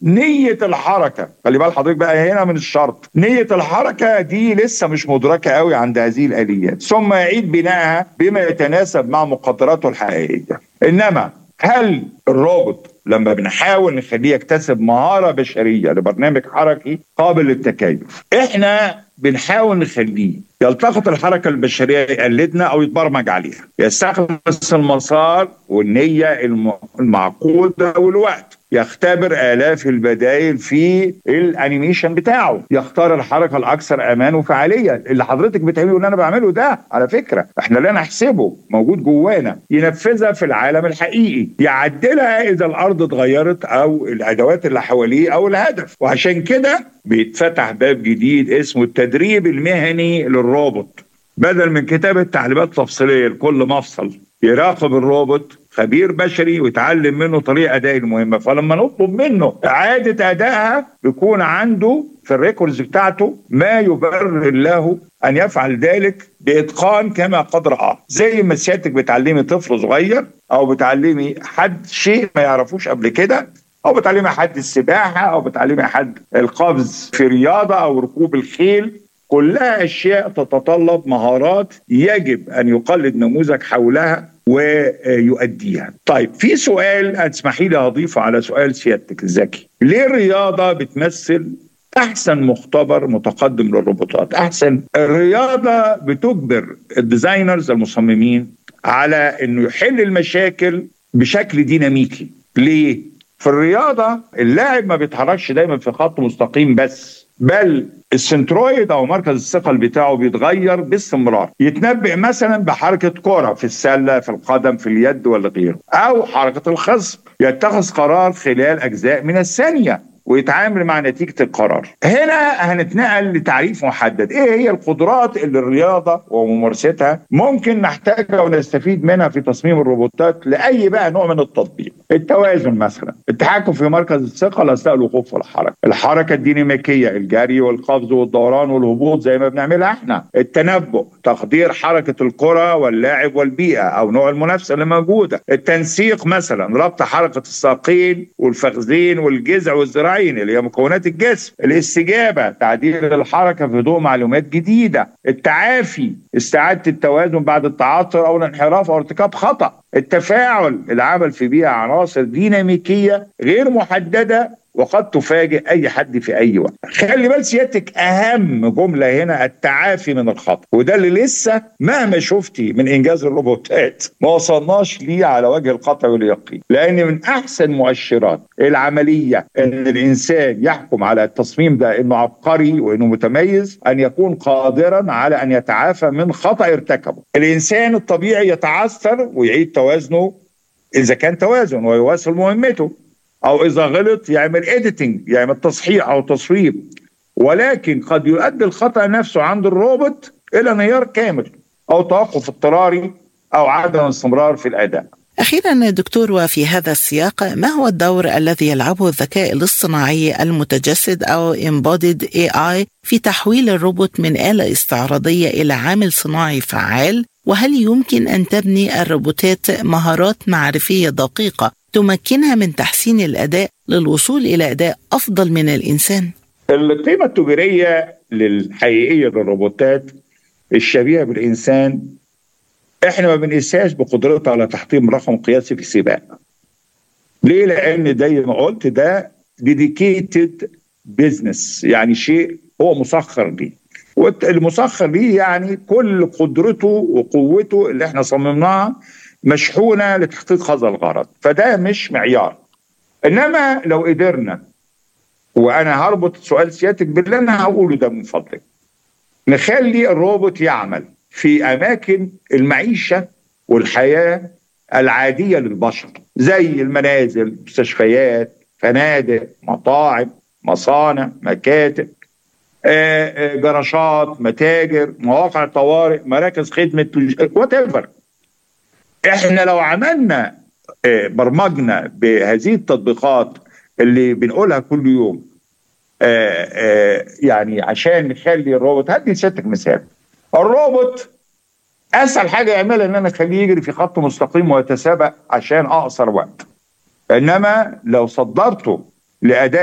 نيه الحركه خلي بال حضرتك بقى هنا من الشرط نيه الحركه دي لسه مش مدركه قوي عند هذه الاليات ثم يعيد بنائها بما يتناسب مع مقدراته الحقيقيه انما هل الروبوت لما بنحاول نخليه يكتسب مهاره بشريه لبرنامج حركي قابل للتكيف احنا بنحاول نخليه يلتقط الحركه البشريه يقلدنا او يتبرمج عليها يستخلص المسار والنيه المعقوده والوقت يختبر آلاف البدائل في الانيميشن بتاعه يختار الحركة الأكثر أمان وفعالية اللي حضرتك بتعمله اللي أنا بعمله ده على فكرة احنا لا نحسبه موجود جوانا ينفذها في العالم الحقيقي يعدلها إذا الأرض اتغيرت أو الأدوات اللي حواليه أو الهدف وعشان كده بيتفتح باب جديد اسمه التدريب المهني للروبوت بدل من كتابة تعليمات تفصيلية لكل مفصل يراقب الروبوت خبير بشري ويتعلم منه طريقه اداء المهمه فلما نطلب منه اعاده ادائها بيكون عنده في الريكوردز بتاعته ما يبرر له ان يفعل ذلك باتقان كما قد راه زي ما سيادتك بتعلمي طفل صغير او بتعلمي حد شيء ما يعرفوش قبل كده او بتعلمي حد السباحه او بتعلمي حد القفز في رياضه او ركوب الخيل كلها اشياء تتطلب مهارات يجب ان يقلد نموذج حولها ويؤديها. طيب في سؤال اسمحي لي اضيفه على سؤال سيادتك الذكي، ليه الرياضه بتمثل احسن مختبر متقدم للروبوتات؟ احسن الرياضه بتجبر الديزاينرز المصممين على انه يحل المشاكل بشكل ديناميكي، ليه؟ في الرياضه اللاعب ما بيتحركش دايما في خط مستقيم بس بل السنترويد او مركز الثقل بتاعه بيتغير باستمرار يتنبئ مثلا بحركه كره في السله في القدم في اليد ولا غيره او حركه الخصم يتخذ قرار خلال اجزاء من الثانيه ويتعامل مع نتيجة القرار هنا هنتنقل لتعريف محدد ايه هي القدرات اللي الرياضة وممارستها ممكن نحتاجها ونستفيد منها في تصميم الروبوتات لأي بقى نوع من التطبيق التوازن مثلا التحكم في مركز الثقل أثناء الوقوف والحركة الحركة الديناميكية الجري والقفز والدوران والهبوط زي ما بنعملها احنا التنبؤ تقدير حركة الكرة واللاعب والبيئة أو نوع المنافسة اللي موجودة التنسيق مثلا ربط حركة الساقين والفخذين والجذع والذراع العين اللي هي مكونات الجسم الاستجابة تعديل الحركة في ضوء معلومات جديدة التعافي استعادة التوازن بعد التعثر أو الانحراف أو ارتكاب خطأ التفاعل العمل في بيئة عناصر ديناميكية غير محددة وقد تفاجئ اي حد في اي وقت خلي بال سيادتك اهم جمله هنا التعافي من الخطا وده اللي لسه مهما شفتي من انجاز الروبوتات ما وصلناش ليه على وجه القطع واليقين لان من احسن مؤشرات العمليه ان الانسان يحكم على التصميم ده انه عبقري وانه متميز ان يكون قادرا على ان يتعافى من خطا ارتكبه الانسان الطبيعي يتعثر ويعيد توازنه اذا كان توازن ويواصل مهمته او اذا غلط يعمل اديتنج يعمل تصحيح او تصويب ولكن قد يؤدي الخطا نفسه عند الروبوت الى انهيار كامل او توقف اضطراري او عدم استمرار في الاداء أخيرا دكتور وفي هذا السياق ما هو الدور الذي يلعبه الذكاء الاصطناعي المتجسد أو Embodied AI في تحويل الروبوت من آلة استعراضية إلى عامل صناعي فعال وهل يمكن أن تبني الروبوتات مهارات معرفية دقيقة تمكنها من تحسين الاداء للوصول الى اداء افضل من الانسان؟ القيمه التجاريه الحقيقيه للروبوتات الشبيهه بالانسان احنا ما بنقيسهاش بقدرتها على تحطيم رقم قياسي في السباق. ليه؟ لان زي ما قلت ده ديديكيتد بزنس يعني شيء هو مسخر ليه. والمسخر ليه يعني كل قدرته وقوته اللي احنا صممناها مشحونه لتحقيق هذا الغرض فده مش معيار انما لو قدرنا وانا هربط سؤال سيادتك باللي انا هقوله ده من فضلك نخلي الروبوت يعمل في اماكن المعيشه والحياه العاديه للبشر زي المنازل مستشفيات فنادق مطاعم مصانع مكاتب جراشات متاجر مواقع طوارئ مراكز خدمه وات ايفر احنا لو عملنا برمجنا بهذه التطبيقات اللي بنقولها كل يوم يعني عشان نخلي الروبوت هدي سيادتك مثال الروبوت اسهل حاجه يعملها ان انا اخليه يجري في خط مستقيم ويتسابق عشان اقصر وقت انما لو صدرته لاداء